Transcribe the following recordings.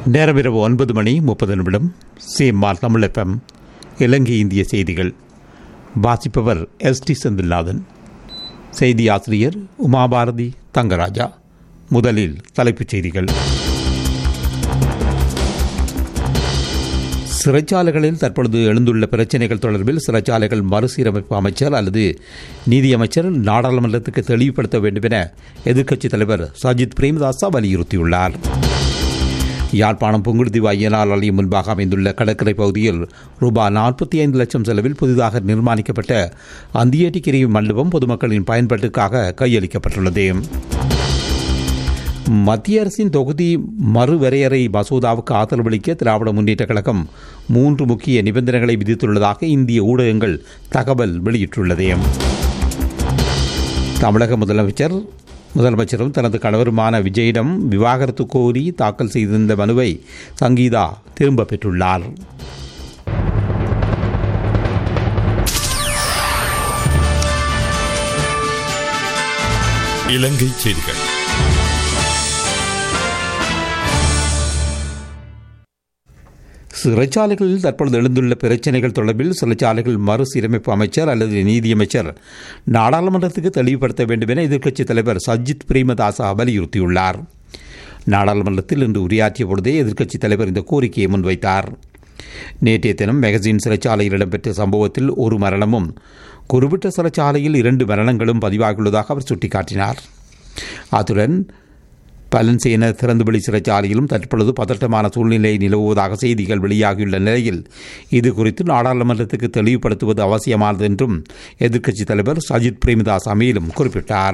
நேரம் இரவு ஒன்பது மணி முப்பது நிமிடம் சிஎம்ஆர் தமிழ் எஃப்எம் இலங்கை இந்திய செய்திகள் வாசிப்பவர் எஸ் டி செந்தில்நாதன் செய்தி ஆசிரியர் உமாபாரதி தங்கராஜா முதலில் தலைப்புச் செய்திகள் சிறைச்சாலைகளில் தற்பொழுது எழுந்துள்ள பிரச்சினைகள் தொடர்பில் சிறைச்சாலைகள் மறுசீரமைப்பு அமைச்சர் அல்லது நீதியமைச்சர் நாடாளுமன்றத்துக்கு தெளிவுபடுத்த வேண்டும் என எதிர்க்கட்சித் தலைவர் சஜித் பிரேமதாசா வலியுறுத்தியுள்ளார் யாழ்ப்பாணம் புங்குடுதீவு ஐயனால் ஆலயம் முன்பாக அமைந்துள்ள கடற்கரை பகுதியில் ரூபாய் நாற்பத்தி ஐந்து லட்சம் செலவில் புதிதாக நிர்மாணிக்கப்பட்ட அந்தியேட்டிக்கிரி மண்டபம் பொதுமக்களின் பயன்பாட்டுக்காக கையளிக்கப்பட்டுள்ளது மத்திய அரசின் தொகுதி மறுவரையறை மசோதாவுக்கு ஆதரவளிக்க திராவிட முன்னேற்ற கழகம் மூன்று முக்கிய நிபந்தனைகளை விதித்துள்ளதாக இந்திய ஊடகங்கள் தகவல் வெளியிட்டுள்ளது தமிழக முதலமைச்சர் முதலமைச்சரும் தனது கணவருமான விஜயிடம் விவாகரத்து கோரி தாக்கல் செய்திருந்த மனுவை சங்கீதா திரும்ப பெற்றுள்ளார் இலங்கை செய்திகள் சிறைச்சாலைகளில் தற்பொழுது எழுந்துள்ள பிரச்சினைகள் தொடர்பில் சிறைச்சாலைகள் மறுசீரமைப்பு அமைச்சர் அல்லது நீதியமைச்சர் நாடாளுமன்றத்துக்கு தெளிவுபடுத்த வேண்டும் என எதிர்க்கட்சித் தலைவர் சஜித் பிரேமதாசா வலியுறுத்தியுள்ளார் நாடாளுமன்றத்தில் இன்று உரையாற்றிய பொழுதே எதிர்க்கட்சித் தலைவர் இந்த கோரிக்கையை முன்வைத்தார் நேற்றைய தினம் மெகசின் சிறைச்சாலையில் இடம்பெற்ற சம்பவத்தில் ஒரு மரணமும் குறிப்பிட்ட சிறைச்சாலையில் இரண்டு மரணங்களும் பதிவாகியுள்ளதாக அவர் சுட்டிக்காட்டினார் அத்துடன் பலன்சேன திறந்துவெளி சிறைச்சாலையிலும் தற்பொழுது பதட்டமான சூழ்நிலை நிலவுவதாக செய்திகள் வெளியாகியுள்ள நிலையில் இது குறித்து நாடாளுமன்றத்துக்கு தெளிவுபடுத்துவது அவசியமானது என்றும் எதிர்க்கட்சித் தலைவர் சஜித் பிரேமதாஸ் மேலும் குறிப்பிட்டார்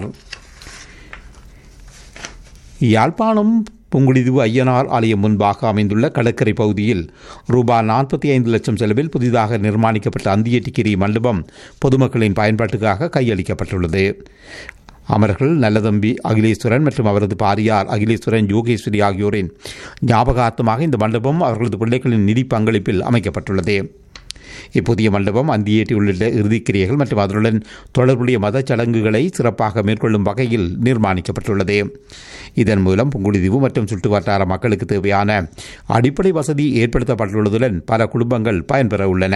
யாழ்ப்பாணம் புங்குடிதுவு ஐயனார் ஆலயம் முன்பாக அமைந்துள்ள கடற்கரை பகுதியில் ரூபாய் நாற்பத்தி ஐந்து லட்சம் செலவில் புதிதாக நிர்மாணிக்கப்பட்ட அந்தியட்டிக்கிரி மண்டபம் பொதுமக்களின் பயன்பாட்டுக்காக கையளிக்கப்பட்டுள்ளது அமர்கள் நல்லதம்பி அகிலேஸ்வரன் மற்றும் அவரது பாரியார் அகிலேஸ்வரன் யோகேஸ்வரி ஆகியோரின் ஞாபகார்த்தமாக இந்த மண்டபம் அவர்களது பிள்ளைகளின் நிதி பங்களிப்பில் அமைக்கப்பட்டுள்ளது இப்புதிய மண்டபம் அந்தியேட்டி உள்ளிட்ட இறுதிக்கிரியைகள் மற்றும் அதனுடன் தொடர்புடைய மத சடங்குகளை சிறப்பாக மேற்கொள்ளும் வகையில் நிர்மாணிக்கப்பட்டுள்ளது இதன் மூலம் புங்குடுதீவு மற்றும் சுற்றுவட்டார மக்களுக்கு தேவையான அடிப்படை வசதி ஏற்படுத்தப்பட்டுள்ளதுடன் பல குடும்பங்கள் பயன்பெற உள்ளன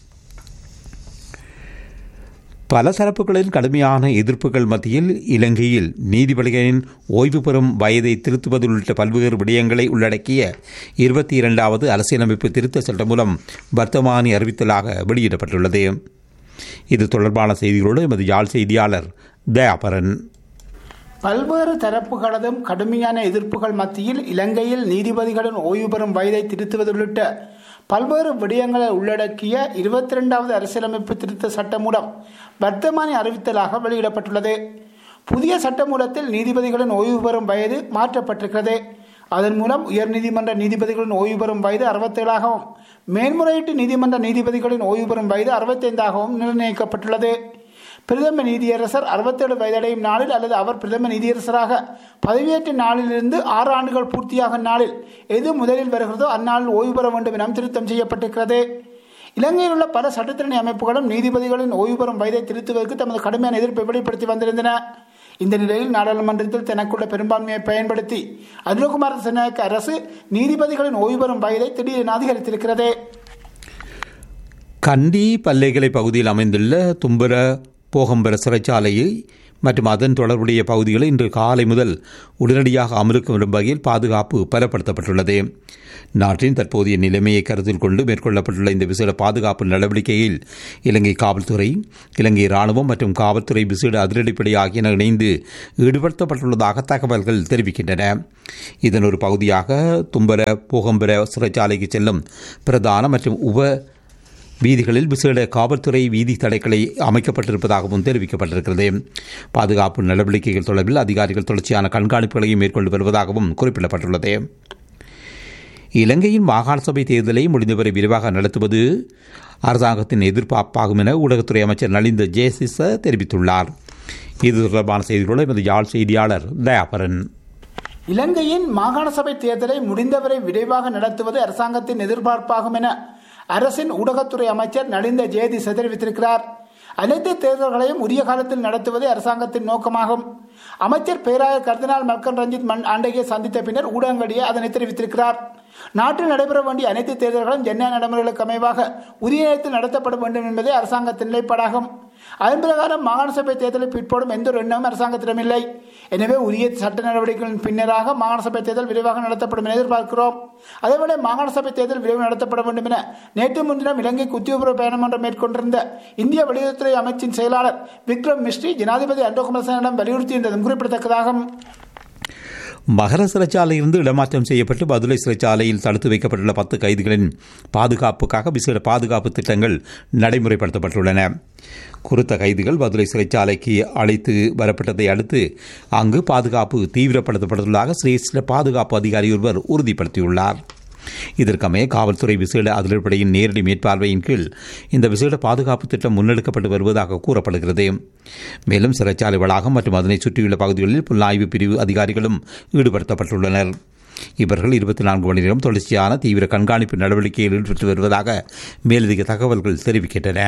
பல தரப்புகளின் கடுமையான எதிர்ப்புகள் மத்தியில் இலங்கையில் நீதிபதிகளின் ஓய்வு பெறும் வயதை திருத்துவது உள்ளிட்ட பல்வேறு விடயங்களை உள்ளடக்கிய இருபத்தி இரண்டாவது அரசியலமைப்பு திருத்த சட்டம் மூலம் வர்த்தமானி அறிவித்தலாக வெளியிடப்பட்டுள்ளது இது தொடர்பான செய்திகளோடு எமது யாழ் செய்தியாளர் தயாபரன் பல்வேறு தரப்புகளதும் கடுமையான எதிர்ப்புகள் மத்தியில் இலங்கையில் நீதிபதிகளின் ஓய்வு பெறும் வயதை திருத்துவது உள்ளிட்ட பல்வேறு விடயங்களை உள்ளடக்கிய இருபத்தி இரண்டாவது அரசியலமைப்பு திருத்த சட்ட மூலம் வர்த்தமானி அறிவித்தலாக வெளியிடப்பட்டுள்ளது புதிய சட்டமூலத்தில் நீதிபதிகளின் ஓய்வு பெறும் வயது மாற்றப்பட்டிருக்கிறது அதன் மூலம் உயர்நீதிமன்ற நீதிபதிகளின் ஓய்வு பெறும் வயது அறுபத்தேழாகவும் மேன்முறையீட்டு நீதிமன்ற நீதிபதிகளின் ஓய்வு பெறும் வயது அறுபத்தைந்தாகவும் நிர்ணயிக்கப்பட்டுள்ளது பிரதம நீதியரசர் அறுபத்தேழு வயதடையும் நாளில் அல்லது அவர் பிரதம நீதியரசராக பதவியேற்ற நாளிலிருந்து ஆறு ஆண்டுகள் பூர்த்தியாகும் நாளில் எது முதலில் வருகிறதோ அந்நாளில் ஓய்வு பெற வேண்டும் என திருத்தம் செய்யப்பட்டிருக்கிறது இலங்கையில் உள்ள பல சட்டத்திரணி அமைப்புகளும் நீதிபதிகளின் ஓய்வு பெறும் வயதை திருத்துவதற்கு தமது கடுமையான எதிர்ப்பை வெளிப்படுத்தி வந்திருந்தன இந்த நிலையில் நாடாளுமன்றத்தில் தனக்குள்ள பெரும்பான்மையை பயன்படுத்தி அருள்குமார் செனக அரசு நீதிபதிகளின் ஓய்வு பெறும் வயதை திடீரென அதிகரித்திருக்கிறது கண்டி பல்லைகளை பகுதியில் அமைந்துள்ள தும்பர போகம்பர சிறைச்சாலையை மற்றும் அதன் தொடர்புடைய பகுதிகளை இன்று காலை முதல் உடனடியாக அமலுக்கு வரும் வகையில் பாதுகாப்பு பலப்படுத்தப்பட்டுள்ளது நாட்டின் தற்போதைய நிலைமையை கருத்தில் கொண்டு மேற்கொள்ளப்பட்டுள்ள இந்த விசேட பாதுகாப்பு நடவடிக்கையில் இலங்கை காவல்துறை இலங்கை ராணுவம் மற்றும் காவல்துறை விசேட அதிரடிப்படை ஆகியன இணைந்து ஈடுபடுத்தப்பட்டுள்ளதாக தகவல்கள் தெரிவிக்கின்றன இதன் ஒரு பகுதியாக தும்பர போகம்பர சிறைச்சாலைக்கு செல்லும் பிரதான மற்றும் உப வீதிகளில் விசேட காவல்துறை வீதி தடைகளை அமைக்கப்பட்டிருப்பதாகவும் தெரிவிக்கப்பட்டிருக்கிறது பாதுகாப்பு நடவடிக்கைகள் தொடர்பில் அதிகாரிகள் தொடர்ச்சியான கண்காணிப்புகளையும் மேற்கொண்டு வருவதாகவும் குறிப்பிடப்பட்டுள்ளது இலங்கையின் மாகாண சபை தேர்தலை முடிந்தவரை விரிவாக நடத்துவது அரசாங்கத்தின் எதிர்பார்ப்பாகும் என ஊடகத்துறை அமைச்சர் நலிந்த ஜெயசிச தெரிவித்துள்ளார் இது தொடர்பான செய்திகளோடு எமது யாழ் செய்தியாளர் தயாபரன் இலங்கையின் மாகாண சபை தேர்தலை முடிந்தவரை விரைவாக நடத்துவது அரசாங்கத்தின் எதிர்பார்ப்பாகும் என அரசின் ஊடகத்துறை அமைச்சர் நலிந்த ஜெயதிச தெரிவித்திருக்கிறார் அனைத்து தேர்தல்களையும் உரிய காலத்தில் நடத்துவதே அரசாங்கத்தின் நோக்கமாகும் அமைச்சர் பேராயர் கர்தினால் மல்கன் ரஞ்சித் மண் ஆண்டையை சந்தித்த பின்னர் ஊடகங்களிடையே அதனை தெரிவித்திருக்கிறார் நாட்டில் நடைபெற வேண்டிய அனைத்து தேர்தல்களும் ஜனநாயக நடைமுறைகளுக்கு அமைவாக உரிய நேரத்தில் நடத்தப்பட வேண்டும் என்பதே அரசாங்கத்தின் நிலைப்பாடாகும் அதன் பிரகாரம் மாகாண சபை தேர்தலை பிற்போடும் எந்த ஒரு எண்ணமும் அரசாங்கத்திடம் இல்லை எனவே உரிய சட்ட நடவடிக்கைகளின் பின்னராக மாகாண சபை தேர்தல் விரைவாக நடத்தப்படும் என எதிர்பார்க்கிறோம் அதேவேளை மாகாண சபை தேர்தல் விரைவில் நடத்தப்பட வேண்டும் என நேற்று முன்தினம் இலங்கைக்கு உத்தியோகபூர்வ பயணம் ஒன்றை மேற்கொண்டிருந்த இந்திய வெளியுறவுத்துறை அமைச்சின் செயலாளர் விக்ரம் மிஸ்ரி ஜனாதிபதி அண்டோகுமரசனிடம் வலியுறுத்தியிருந்ததும் குறிப்பிடத்தக்கதாகும் மகர சிறைச்சாலையிலிருந்து இடமாற்றம் செய்யப்பட்டு பதுளை சிறைச்சாலையில் தடுத்து வைக்கப்பட்டுள்ள பத்து கைதிகளின் பாதுகாப்புக்காக விசேட பாதுகாப்பு திட்டங்கள் நடைமுறைப்படுத்தப்பட்டுள்ளன குறித்த கைதிகள் பதுளை சிறைச்சாலைக்கு அழைத்து வரப்பட்டதை அடுத்து அங்கு பாதுகாப்பு தீவிரப்படுத்தப்பட்டுள்ளதாக சிரேஷ்ட பாதுகாப்பு அதிகாரி ஒருவர் உறுதிப்படுத்தியுள்ளார் இதற்கமைய காவல்துறை விசேட அதிரடிப்படையின் நேரடி மேற்பார்வையின் கீழ் இந்த விசேட பாதுகாப்பு திட்டம் முன்னெடுக்கப்பட்டு வருவதாக கூறப்படுகிறது மேலும் சிறைச்சாலை வளாகம் மற்றும் அதனை சுற்றியுள்ள பகுதிகளில் புலனாய்வு பிரிவு அதிகாரிகளும் ஈடுபடுத்தப்பட்டுள்ளனர் இவர்கள் இருபத்தி நான்கு மணி நேரம் தொடர்ச்சியான தீவிர கண்காணிப்பு நடவடிக்கையில் ஈடுபட்டு வருவதாக மேலதிக தகவல்கள் தெரிவிக்கின்றன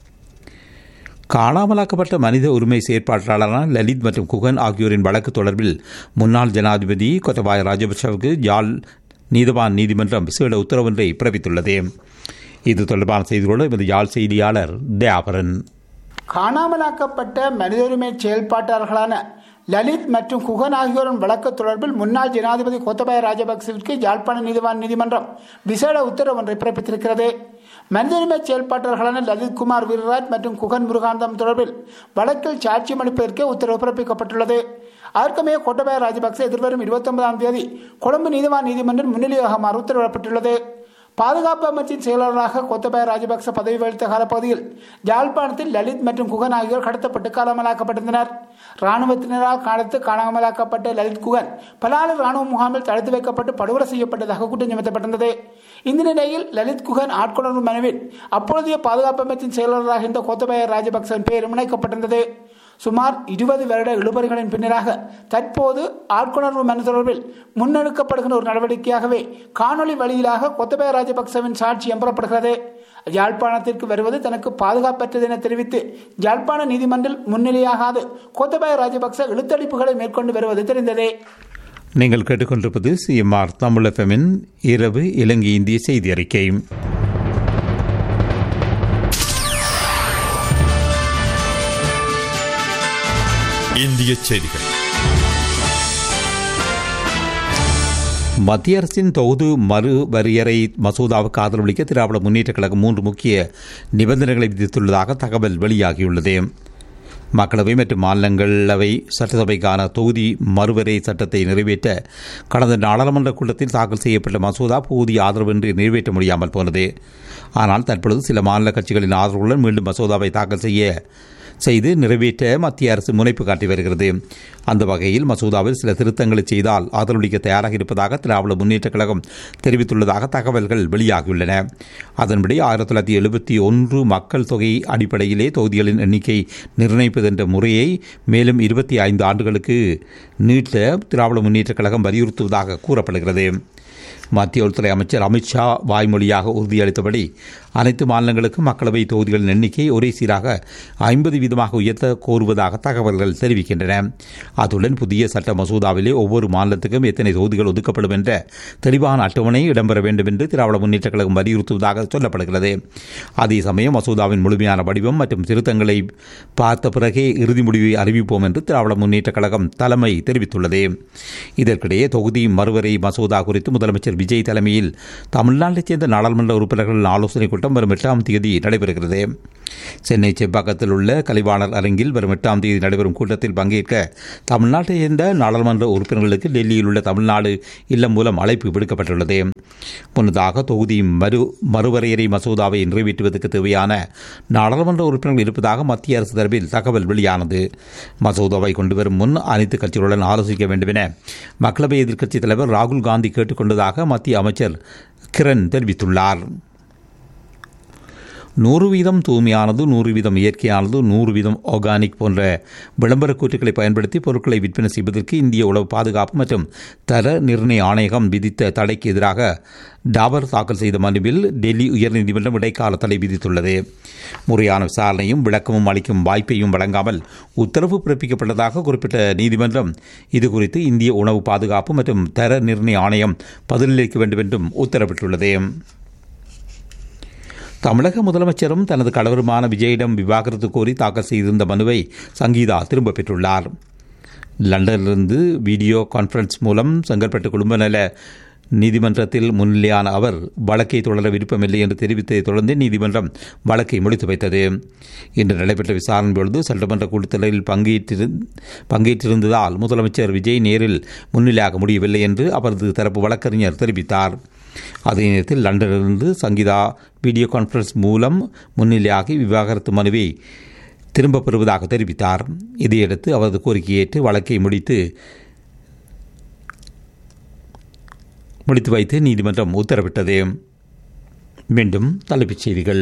காணாமலாக்கப்பட்ட மனித உரிமை செயற்பாட்டாளரான லலித் மற்றும் குகன் ஆகியோரின் வழக்கு தொடர்பில் முன்னாள் ஜனாதிபதி கொத்தபாய ராஜபக்சவுக்கு யாழ் நீதவான் நீதிமன்றம் விசேட உத்தரவொன்றை பிறப்பித்துள்ளது இது தொடர்பான செய்திகளோடு எமது யாழ் செய்தியாளர் தயாபரன் காணாமலாக்கப்பட்ட மனித உரிமை செயல்பாட்டாளர்களான லலித் மற்றும் குகன் ஆகியோரின் வழக்கு தொடர்பில் முன்னாள் ஜனாதிபதி கோத்தபாய ராஜபக்சவிற்கு யாழ்ப்பாண நீதிவான் நீதிமன்றம் விசேட உத்தரவு ஒன்றை பிறப்பித்திருக்கிறது மனித உரிமை செயல்பாட்டாளர்களான லலித் குமார் வீரராஜ் மற்றும் குகன் முருகாந்தம் தொடர்பில் வழக்கில் சாட்சியம் அளிப்பதற்கே உத்தரவு பிறப்பிக்கப்பட்டுள்ளது அதற்கமே கோட்டபாய ராஜபக்ச எதிர்வரும் இருபத்தி ஒன்பதாம் தேதி கொழும்பு நீதிவான் நீதிமன்றம் முன்னிலையாகுமாறு உத்தரவிடப்பட்டுள்ளது பாதுகாப்பு அமைச்சின் செயலாளராக கோத்தபாய ராஜபக்ச பதவி வகித்த காலப்பகுதியில் யாழ்ப்பாணத்தில் லலித் மற்றும் குகன் ஆகியோர் கடத்தப்பட்டு காலமலாக்கப்பட்டிருந்தனர் ராணுவத்தினரால் கடத்து காணாமலாக்கப்பட்ட லலித் குகன் பலாலு ராணுவ முகாமில் தடுத்து வைக்கப்பட்டு படுகொலை செய்யப்பட்டதாக குற்றம் சுமத்தப்பட்டிருந்தது இந்த நிலையில் லலித் குகன் ஆட்கொணர்வு மனுவில் அப்பொழுதைய பாதுகாப்பு அமைச்சின் செயலாளராக இருந்த கோத்தபாய ராஜபக்சவின் பெயரும் இணைக்கப்பட்டிருந்தது சுமார் இருபது வருட இழுபறிகளின் பின்னராக தற்போது ஆட்கொணர்வு மனு தொடர்பில் முன்னெடுக்கப்படுகிற ஒரு நடவடிக்கையாகவே காணொலி வழியிலாக கொத்தபய ராஜபக்சவின் சாட்சி எம்பரப்படுகிறது யாழ்ப்பாணத்திற்கு வருவது தனக்கு பாதுகாப்பற்றது என தெரிவித்து யாழ்ப்பாண நீதிமன்றில் முன்னிலையாகாது கோத்தபாய ராஜபக்ச இழுத்தடிப்புகளை மேற்கொண்டு வருவது தெரிந்ததே நீங்கள் கேட்டுக்கொண்டிருப்பது சிஎம்ஆர் தமிழ் எஃப்எம்மின் இரவு இலங்கை இந்திய செய்தி அறிக்கை இந்திய செய்திகள் மத்திய அரசின் தொகுது மறு வரையறை மசோதாவுக்கு ஆதரவளிக்க திராவிட முன்னேற்றக் கழகம் மூன்று முக்கிய நிபந்தனைகளை விதித்துள்ளதாக தகவல் வெளியாகியுள்ளது மக்களவை மற்றும் மாநிலங்களவை சட்டசபைக்கான தொகுதி மறுவரை சட்டத்தை நிறைவேற்ற கடந்த நாடாளுமன்ற கூட்டத்தில் தாக்கல் செய்யப்பட்ட மசோதா போதிய ஆதரவின்றி நிறைவேற்ற முடியாமல் போனது ஆனால் தற்பொழுது சில மாநில கட்சிகளின் ஆதரவுடன் மீண்டும் மசோதாவை தாக்கல் செய்ய செய்து நிறைவேற்ற மத்திய அரசு முனைப்பு காட்டி வருகிறது அந்த வகையில் மசோதாவில் சில திருத்தங்களை செய்தால் ஆதரவளிக்க தயாராக இருப்பதாக திராவிட முன்னேற்றக் கழகம் தெரிவித்துள்ளதாக தகவல்கள் வெளியாகியுள்ளன அதன்படி ஆயிரத்தி தொள்ளாயிரத்தி எழுபத்தி ஒன்று மக்கள் தொகை அடிப்படையிலே தொகுதிகளின் எண்ணிக்கை நிர்ணயிப்பது என்ற முறையை மேலும் இருபத்தி ஐந்து ஆண்டுகளுக்கு நீட்ட திராவிட முன்னேற்றக் கழகம் வலியுறுத்துவதாக கூறப்படுகிறது மத்திய உள்துறை அமைச்சர் அமித்ஷா வாய்மொழியாக உறுதியளித்தபடி அனைத்து மாநிலங்களுக்கும் மக்களவை தொகுதிகளின் எண்ணிக்கை ஒரே சீராக ஐம்பது வீதமாக உயர்த்த கோருவதாக தகவல்கள் தெரிவிக்கின்றன அத்துடன் புதிய சட்ட மசோதாவிலே ஒவ்வொரு மாநிலத்துக்கும் எத்தனை தொகுதிகள் ஒதுக்கப்படும் என்ற தெளிவான அட்டவணை இடம்பெற வேண்டும் என்று திராவிட முன்னேற்றக் கழகம் வலியுறுத்துவதாக சொல்லப்படுகிறது அதே சமயம் மசோதாவின் முழுமையான வடிவம் மற்றும் திருத்தங்களை பார்த்த பிறகே இறுதி முடிவை அறிவிப்போம் என்று திராவிட முன்னேற்றக் கழகம் தலைமை தெரிவித்துள்ளது இதற்கிடையே தொகுதி மறுவரை மசோதா குறித்து முதலமைச்சர் விஜய் தலைமையில் தமிழ்நாட்டைச் சேர்ந்த நாடாளுமன்ற உறுப்பினர்களின் ஆலோசனைக் கூட்டம் வரும் எட்டாம் தேதி நடைபெறுகிறது சென்னை செப்பாக்கத்தில் உள்ள கலைவாணர் அரங்கில் வரும் எட்டாம் தேதி நடைபெறும் கூட்டத்தில் பங்கேற்க தமிழ்நாட்டைச் சேர்ந்த நாடாளுமன்ற உறுப்பினர்களுக்கு டெல்லியில் உள்ள தமிழ்நாடு இல்லம் மூலம் அழைப்பு விடுக்கப்பட்டுள்ளது முன்னதாக தொகுதி மறு மறுவரையறை மசோதாவை நிறைவேற்றுவதற்கு தேவையான நாடாளுமன்ற உறுப்பினர்கள் இருப்பதாக மத்திய அரசு தரப்பில் தகவல் வெளியானது மசோதாவை கொண்டுவரும் முன் அனைத்து கட்சிகளுடன் ஆலோசிக்க வேண்டும் என மக்களவை எதிர்க்கட்சித் தலைவர் ராகுல் காந்தி கேட்டுக்கொண்டதாக மத்திய அமைச்சர் கிரண் தெரிவித்துள்ளார் நூறு வீதம் தூய்மையானது நூறு வீதம் இயற்கையானது நூறு வீதம் ஆர்கானிக் போன்ற விளம்பர கூற்றுக்களை பயன்படுத்தி பொருட்களை விற்பனை செய்வதற்கு இந்திய உணவு பாதுகாப்பு மற்றும் தர நிர்ணய ஆணையகம் விதித்த தடைக்கு எதிராக டாபர் தாக்கல் செய்த மனுவில் டெல்லி உயர்நீதிமன்றம் இடைக்கால தடை விதித்துள்ளது முறையான விசாரணையும் விளக்கமும் அளிக்கும் வாய்ப்பையும் வழங்காமல் உத்தரவு பிறப்பிக்கப்பட்டதாக குறிப்பிட்ட நீதிமன்றம் இதுகுறித்து இந்திய உணவு பாதுகாப்பு மற்றும் தர நிர்ணய ஆணையம் பதிலளிக்க வேண்டும் என்றும் உத்தரவிட்டுள்ளது தமிழக முதலமைச்சரும் தனது கணவருமான விஜயிடம் விவாகரத்து கோரி தாக்கல் செய்திருந்த மனுவை சங்கீதா திரும்பப் பெற்றுள்ளார் லண்டனிலிருந்து வீடியோ கான்ஃபரன்ஸ் மூலம் செங்கல்பட்டு குடும்ப நல நீதிமன்றத்தில் முன்னிலையான அவர் வழக்கை தொடர விருப்பமில்லை என்று தெரிவித்ததை தொடர்ந்து நீதிமன்றம் வழக்கை முடித்து வைத்தது இன்று நடைபெற்ற விசாரணை பொழுது சட்டமன்ற கூட்டத்தொடரில் பங்கேற்றிரு பங்கேற்றிருந்ததால் முதலமைச்சர் விஜய் நேரில் முன்னிலையாக முடியவில்லை என்று அவரது தரப்பு வழக்கறிஞர் தெரிவித்தார் அதே நேரத்தில் லண்டனிலிருந்து சங்கீதா வீடியோ கான்ஃபரன்ஸ் மூலம் முன்னிலையாகி விவாகரத்து மனுவை திரும்பப் பெறுவதாக தெரிவித்தார் இதையடுத்து அவரது கோரிக்கையை ஏற்று வழக்கை முடித்து முடித்து வைத்து நீதிமன்றம் உத்தரவிட்டது மீண்டும் தலைப்புச் செய்திகள்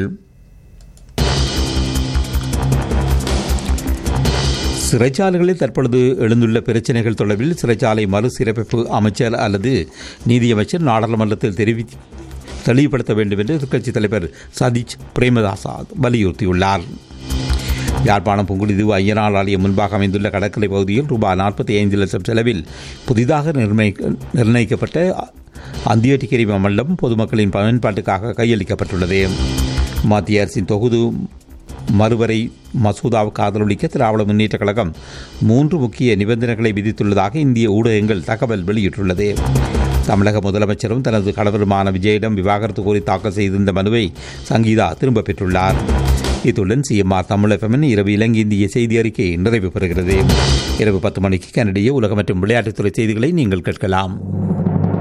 சிறைச்சாலைகளில் தற்பொழுது எழுந்துள்ள பிரச்சினைகள் தொடர்பில் சிறைச்சாலை மறுசீரமைப்பு அமைச்சர் அல்லது நீதியமைச்சர் நாடாளுமன்றத்தில் தெரிவி தெளிவுபடுத்த வேண்டும் என்று எதிர்க்கட்சித் தலைவர் சதீஷ் பிரேமதாசா வலியுறுத்தியுள்ளார் யாழ்ப்பாணம் புங்குடிதீவு ஐயனார் ஆலயம் முன்பாக அமைந்துள்ள கடற்கரை பகுதியில் ரூபாய் நாற்பத்தி ஐந்து லட்சம் செலவில் புதிதாக நிர்ணயிக்கப்பட்ட அந்தியோட்டிக்கரி மண்டலம் பொதுமக்களின் பயன்பாட்டுக்காக கையளிக்கப்பட்டுள்ளது மத்திய அரசின் தொகுது மறுவரை மசோதாவுக்கு ஆதரவளிக்க திராவிட முன்னேற்ற கழகம் மூன்று முக்கிய நிபந்தனைகளை விதித்துள்ளதாக இந்திய ஊடகங்கள் தகவல் வெளியிட்டுள்ளது தமிழக முதலமைச்சரும் தனது கணவருமான விஜயிடம் விவாகரத்து கோரி தாக்கல் செய்திருந்த மனுவை சங்கீதா திரும்பப் பெற்றுள்ளார் இத்துடன் சிஎம்ஆர் தமிழகமின் இரவு இலங்கை இந்திய செய்தி அறிக்கை நிறைவு பெறுகிறது இரவு பத்து மணிக்கு கனடிய உலக மற்றும் விளையாட்டுத்துறை செய்திகளை நீங்கள் கேட்கலாம்